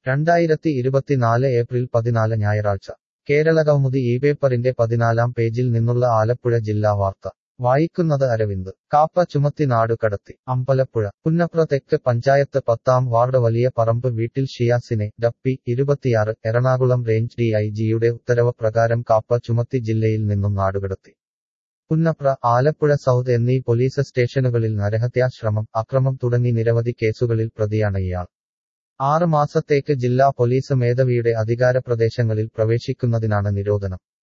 രണ്ടായിരത്തി ഇരുപത്തിനാല് ഏപ്രിൽ പതിനാല് ഞായറാഴ്ച കേരളകൗമുദി ഈ പേപ്പറിന്റെ പതിനാലാം പേജിൽ നിന്നുള്ള ആലപ്പുഴ ജില്ലാ വാർത്ത വായിക്കുന്നത് അരവിന്ദ് കാപ്പ ചുമത്തി നാടുകടത്തി അമ്പലപ്പുഴ പുന്നപ്ര തെക്ക് പഞ്ചായത്ത് പത്താം വാർഡ് വലിയ പറമ്പ് വീട്ടിൽ ഷിയാസിനെ ഡപ്പി ഇരുപത്തിയാറ് എറണാകുളം റേഞ്ച് ഡി ഐ ജിയുടെ ഉത്തരവ് പ്രകാരം കാപ്പ ചുമത്തി ജില്ലയിൽ നിന്നും നാടുകടത്തി പുന്നപ്ര ആലപ്പുഴ സൗത്ത് എന്നീ പോലീസ് സ്റ്റേഷനുകളിൽ നരഹത്യാശ്രമം അക്രമം തുടങ്ങി നിരവധി കേസുകളിൽ പ്രതിയാണ് ഇയാൾ ആറ് മാസത്തേക്ക് ജില്ലാ പോലീസ് മേധാവിയുടെ അധികാരപ്രദേശങ്ങളിൽ പ്രവേശിക്കുന്നതിനാണ് നിരോധനം